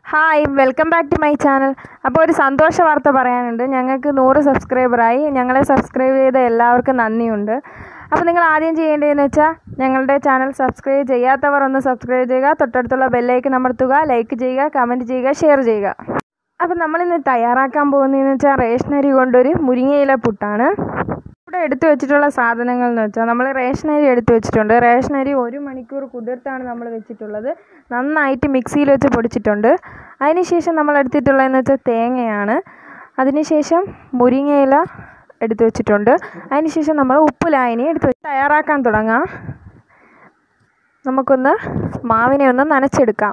hi welcome back to my channel അപ്പോൾ ഒരു സന്തോഷ വാർത്ത പറയാനുണ്ട് ഞങ്ങൾക്ക് നൂറ് സബ്സ്ക്രൈബറായി ഞങ്ങളെ സബ്സ്ക്രൈബ് ചെയ്ത എല്ലാവർക്കും നന്ദിയുണ്ട് അപ്പോൾ നിങ്ങൾ ആദ്യം ചെയ്യേണ്ടതെന്ന് വെച്ചാൽ ഞങ്ങളുടെ ചാനൽ സബ്സ്ക്രൈബ് ചെയ്യാത്തവർ ഒന്ന് സബ്സ്ക്രൈബ് ചെയ്യുക തൊട്ടടുത്തുള്ള ബെല്ലൈക്കൻ അമർത്തുക ലൈക്ക് ചെയ്യുക കമൻറ്റ് ചെയ്യുക ഷെയർ ചെയ്യുക അപ്പോൾ നമ്മളിന്ന് തയ്യാറാക്കാൻ പോകുന്നതെന്ന് വെച്ചാൽ റേഷനരി കൊണ്ടൊരു മുരിങ്ങയില പുട്ടാണ് ഇവിടെ എടുത്തു വെച്ചിട്ടുള്ള സാധനങ്ങൾ എന്ന് വെച്ചാൽ നമ്മൾ റേഷനരി എടുത്തു വെച്ചിട്ടുണ്ട് റേഷനരി ഒരു മണിക്കൂർ കുതിർത്താണ് നമ്മൾ വെച്ചിട്ടുള്ളത് നന്നായിട്ട് മിക്സിയിൽ വെച്ച് പൊടിച്ചിട്ടുണ്ട് അതിനുശേഷം നമ്മൾ എടുത്തിട്ടുള്ളതെന്ന് വെച്ചാൽ തേങ്ങയാണ് അതിനുശേഷം മുരിങ്ങയില എടുത്തു വെച്ചിട്ടുണ്ട് അതിനുശേഷം നമ്മൾ ഉപ്പ് ലായനി എടുത്ത് വെച്ച് തയ്യാറാക്കാൻ തുടങ്ങാം നമുക്കൊന്ന് മാവിനെ ഒന്ന് നനച്ചെടുക്കാം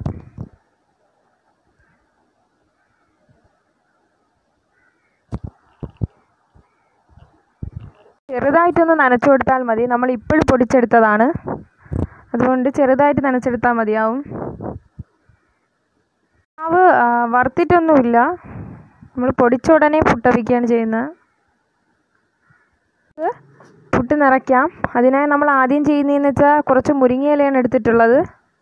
ചെറുതായിട്ടൊന്ന് നനച്ചു കൊടുത്താൽ മതി നമ്മൾ ഇപ്പോഴും പൊടിച്ചെടുത്തതാണ് അതുകൊണ്ട് ചെറുതായിട്ട് നനച്ചെടുത്താൽ മതിയാവും മാവ് ആ, വറുത്തിട്ടൊന്നുമില്ല നമ്മൾ പൊടിച്ച ഉടനെ പുട്ടവിക്കുകയാണ് ചെയ്യുന്നത് ഇത് പുട്ട് നിറയ്ക്കാം അതിനായി നമ്മൾ ആദ്യം ചെയ്യുന്നതെന്ന് വെച്ചാൽ കുറച്ച് മുരിങ്ങയിലയാണ് എടുത്തിട്ടുള്ളത്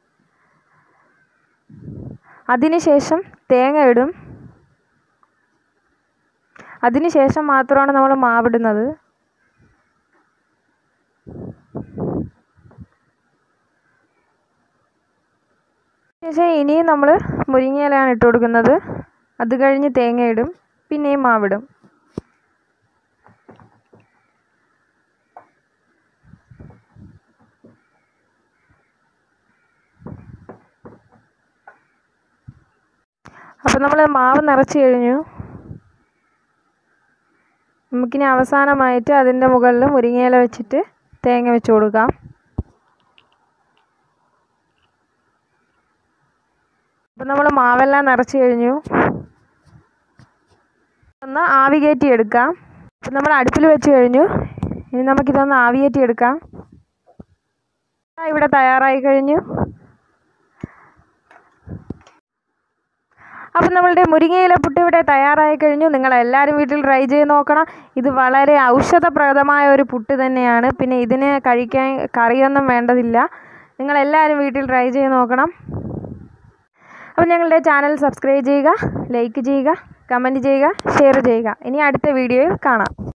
അതിനുശേഷം തേങ്ങ ഇടും അതിനുശേഷം മാത്രമാണ് നമ്മൾ മാവിടുന്നത് ശേഷം ഇനിയും നമ്മൾ മുരിങ്ങയിലയാണ് ഇട്ട് കൊടുക്കുന്നത് അത് കഴിഞ്ഞ് തേങ്ങ ഇടും പിന്നെയും മാവിടും അപ്പം നമ്മൾ മാവ് നിറച്ച് കഴിഞ്ഞു നമുക്കിനി അവസാനമായിട്ട് അതിൻ്റെ മുകളിൽ മുരിങ്ങയില വെച്ചിട്ട് തേങ്ങ വെച്ച് കൊടുക്കാം അപ്പം നമ്മൾ മാവെല്ലാം നിറച്ച് കഴിഞ്ഞു ഒന്ന് ആവി കയറ്റി എടുക്കാം അപ്പം നമ്മൾ അടുപ്പിൽ വെച്ച് കഴിഞ്ഞു ഇനി നമുക്കിതൊന്ന് ആവി കയറ്റി എടുക്കാം ആ, ഇവിടെ തയ്യാറായി കഴിഞ്ഞു അപ്പം നമ്മളുടെ മുരിങ്ങയില പുട്ട് ഇവിടെ തയ്യാറായി കഴിഞ്ഞു നിങ്ങൾ എല്ലാവരും വീട്ടിൽ ട്രൈ ചെയ്ത് നോക്കണം ഇത് വളരെ ഔഷധപ്രദമായ ഒരു പുട്ട് തന്നെയാണ് പിന്നെ ഇതിന് കഴിക്കാൻ കറിയൊന്നും വേണ്ടതില്ല നിങ്ങൾ എല്ലാവരും വീട്ടിൽ ട്രൈ ചെയ്ത് നോക്കണം അപ്പോൾ ഞങ്ങളുടെ ചാനൽ സബ്സ്ക്രൈബ് ചെയ്യുക ലൈക്ക് ചെയ്യുക കമൻറ്റ് ചെയ്യുക ഷെയർ ചെയ്യുക ഇനി അടുത്ത വീഡിയോയിൽ കാണാം